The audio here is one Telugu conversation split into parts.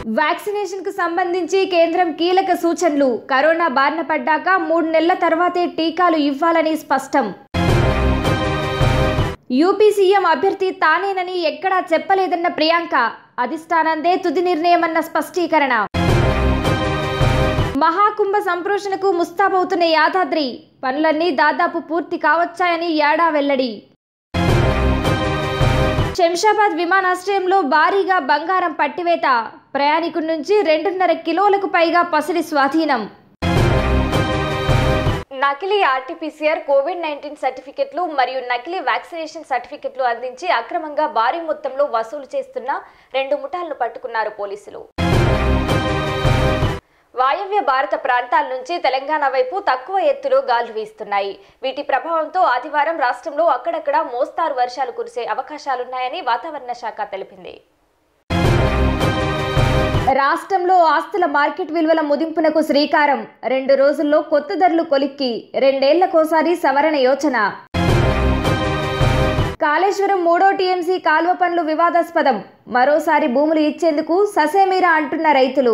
వ్యాక్సినేషన్ కు సంబంధించి కేంద్రం కీలక సూచనలు కరోనా బారిన పడ్డాక మూడు నెలల తర్వాతే టీకాలు ఇవ్వాలని స్పష్టం యూపీ సీఎం అభ్యర్థి తానేనని ఎక్కడా చెప్పలేదన్న ప్రియాంక అధిష్టానందే తుది నిర్ణయమన్న స్పష్టీకరణ మహాకుంభ సంప్రోషణకు ముస్తాబవుతున్న యాదాద్రి పనులన్నీ దాదాపు పూర్తి కావచ్చాయని యాడా వెల్లడి శంషాబాద్ విమానాశ్రయంలో భారీగా బంగారం పట్టివేత ప్రయాణికుడి నుంచి రెండున్నర కిలోలకు పైగా పసిడి స్వాధీనం నకిలీ ఆర్టీపీసీఆర్ కోవిడ్ నైన్టీన్ సర్టిఫికెట్లు మరియు నకిలీ వ్యాక్సినేషన్ సర్టిఫికెట్లు అందించి అక్రమంగా భారీ మొత్తంలో వసూలు చేస్తున్న రెండు ముఠాలను పట్టుకున్నారు పోలీసులు వాయవ్య భారత ప్రాంతాల నుంచి తెలంగాణ వైపు తక్కువ ఎత్తులో గాలులు వీస్తున్నాయి వీటి ప్రభావంతో ఆదివారం రాష్ట్రంలో అక్కడక్కడ మోస్తారు వర్షాలు కురిసే అవకాశాలున్నాయని వాతావరణ శాఖ తెలిపింది రాష్ట్రంలో ఆస్తుల మార్కెట్ విలువల ముదింపునకు శ్రీకారం రెండు రోజుల్లో కొత్త ధరలు కొలిక్కి రెండేళ్లకోసారి సవరణ యోచన కాళేశ్వరం మూడో టీఎంసీ కాల్వ పనులు వివాదాస్పదం మరోసారి భూములు ఇచ్చేందుకు ససేమీరా అంటున్న రైతులు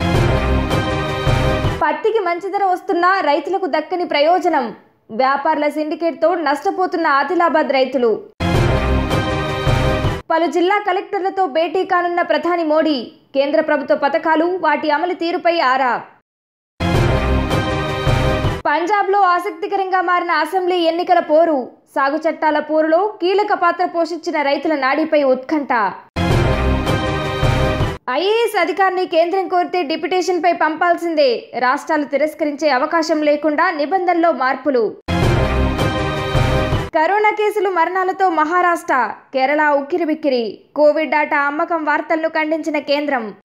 పత్తికి మంచి ధర వస్తున్నా రైతులకు దక్కని ప్రయోజనం వ్యాపారుల సిండికేట్తో నష్టపోతున్న ఆదిలాబాద్ రైతులు పలు జిల్లా కలెక్టర్లతో భేటీ కానున్న ప్రధాని మోడీ కేంద్ర ప్రభుత్వ పథకాలు వాటి అమలు తీరుపై ఆరా పంజాబ్లో ఆసక్తికరంగా మారిన అసెంబ్లీ ఎన్నికల పోరు సాగు చట్టాల పోరులో కీలక పాత్ర పోషించిన రైతుల నాడిపై ఉత్కంఠ ఐఏఎస్ అధికారిని కేంద్రం కోరితే డిప్యుటేషన్పై పంపాల్సిందే రాష్ట్రాలు తిరస్కరించే అవకాశం లేకుండా నిబంధనలో మార్పులు కరోనా కేసులు మరణాలతో మహారాష్ట్ర కేరళ ఉక్కిరిబిక్కిరి కోవిడ్ డాటా అమ్మకం వార్తలను ఖండించిన కేంద్రం